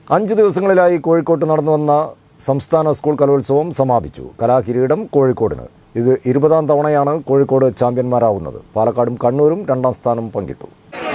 അഞ്ച് ദിവസങ്ങളിലായി കോഴിക്കോട്ട് നടന്നു വന്ന സംസ്ഥാന സ്കൂൾ കലോത്സവം സമാപിച്ചു കലാകിരീടം കോഴിക്കോടിന് ഇത് ഇരുപതാം തവണയാണ് കോഴിക്കോട് ചാമ്പ്യന്മാരാവുന്നത് പാലക്കാടും കണ്ണൂരും രണ്ടാം സ്ഥാനം പങ്കിട്ടു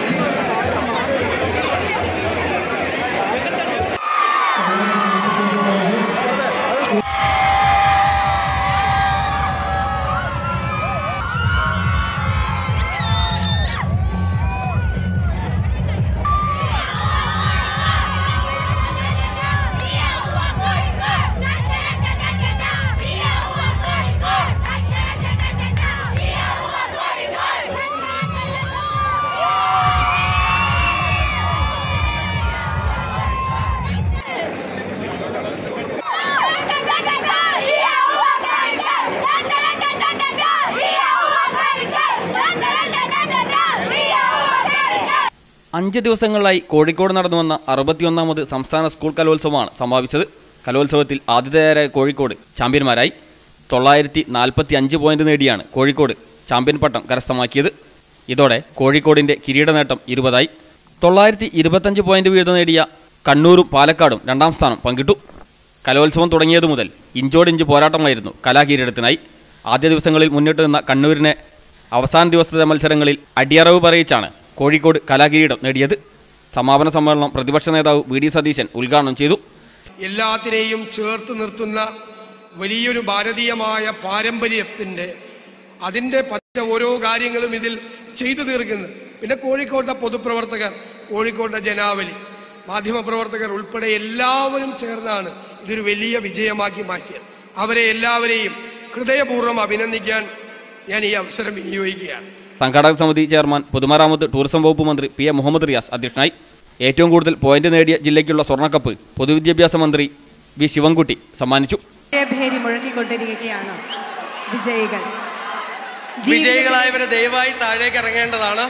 അഞ്ച് ദിവസങ്ങളിലായി കോഴിക്കോട് നടന്നു വന്ന അറുപത്തിയൊന്നാമത് സംസ്ഥാന സ്കൂൾ കലോത്സവമാണ് സമാപിച്ചത് കലോത്സവത്തിൽ ആതിഥേയരായ കോഴിക്കോട് ചാമ്പ്യന്മാരായി തൊള്ളായിരത്തി നാൽപ്പത്തി അഞ്ച് പോയിന്റ് നേടിയാണ് കോഴിക്കോട് ചാമ്പ്യൻ പട്ടം കരസ്ഥമാക്കിയത് ഇതോടെ കോഴിക്കോടിന്റെ കിരീട നേട്ടം ഇരുപതായി തൊള്ളായിരത്തി ഇരുപത്തഞ്ച് പോയിന്റ് വീതം നേടിയ കണ്ണൂരും പാലക്കാടും രണ്ടാം സ്ഥാനം പങ്കിട്ടു കലോത്സവം തുടങ്ങിയതു മുതൽ ഇഞ്ചോടിഞ്ച് പോരാട്ടമായിരുന്നു കലാകിരീടത്തിനായി ആദ്യ ദിവസങ്ങളിൽ മുന്നിട്ട് നിന്ന കണ്ണൂരിനെ അവസാന ദിവസത്തെ മത്സരങ്ങളിൽ അടിയറവ് പറയിച്ചാണ് കോഴിക്കോട് കലാകിരീടം നേടിയത് സമാപന സമ്മേളനം പ്രതിപക്ഷ നേതാവ് വി ഡി സതീശൻ ഉദ്ഘാടനം ചെയ്തു എല്ലാത്തിനെയും ചേർത്ത് നിർത്തുന്ന വലിയൊരു ഭാരതീയമായ പാരമ്പര്യത്തിന്റെ അതിന്റെ പറ്റ ഓരോ കാര്യങ്ങളും ഇതിൽ ചെയ്തു തീർക്കുന്നു പിന്നെ കോഴിക്കോട്ടെ പൊതുപ്രവർത്തകർ കോഴിക്കോട്ടെ ജനാവലി മാധ്യമപ്രവർത്തകർ ഉൾപ്പെടെ എല്ലാവരും ചേർന്നാണ് ഇതൊരു വലിയ വിജയമാക്കി മാറ്റിയത് അവരെ എല്ലാവരെയും ഹൃദയപൂർവ്വം അഭിനന്ദിക്കാൻ ഞാൻ ഈ അവസരം വിനിയോഗിക്കുകയാണ് സംഘാടക സമിതി ചെയർമാൻ പൊതുമരാമത്ത് ടൂറിസം വകുപ്പ് മന്ത്രി പി എ മുഹമ്മദ് റിയാസ് അധ്യക്ഷനായി ഏറ്റവും കൂടുതൽ പോയിന്റ് നേടിയ ജില്ലയ്ക്കുള്ള സ്വർണ്ണക്കപ്പ് പൊതുവിദ്യാഭ്യാസ മന്ത്രി വി ശിവൻകുട്ടി സമ്മാനിച്ചു ഭേരി മുഴക്കിക്കൊണ്ടിരിക്കുകയാണ് വിജയികൾ വിജയികളായവരെ ദയവായി താഴേക്ക് ഇറങ്ങേണ്ടതാണ്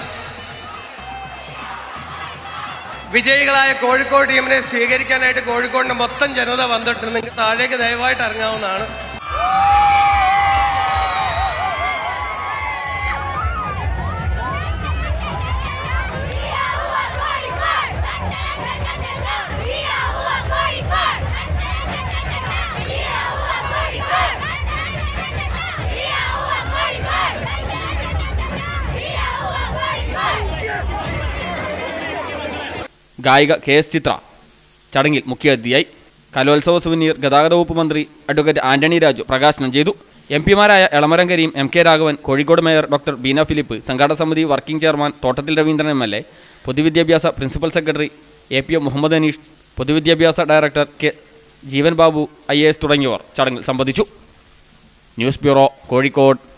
വിജയികളായ കോഴിക്കോട് ടീമിനെ സ്വീകരിക്കാനായിട്ട് കോഴിക്കോടിന്റെ മൊത്തം ജനത വന്നിട്ടുണ്ട് നിങ്ങൾക്ക് താഴേക്ക് ദയവായിട്ട് ഇറങ്ങാവുന്നതാണ് ഗായിക കെ എസ് ചിത്ര ചടങ്ങിൽ മുഖ്യാതിഥിയായി കലോത്സവ സുവനീർ ഗതാഗത വകുപ്പ് മന്ത്രി അഡ്വക്കേറ്റ് ആന്റണി രാജു പ്രകാശനം ചെയ്തു എം പിമാരായ Elamaram Kareem M K Raghavan Kozhikode mayor doctor Beena Philip സംഘാടക സമിതി working chairman Thottathil Raveendran M L A പൊതുവിദ്യാഭ്യാസ principal secretary A P M Muhammad Aneesh പൊതുവിദ്യാഭ്യാസ director K Jeevan Babu I A S തുടങ്ങിയവർ ചടങ്ങിൽ സംബന്ധിച്ചു ന്യൂസ് ബ്യൂറോ കോഴിക്കോട്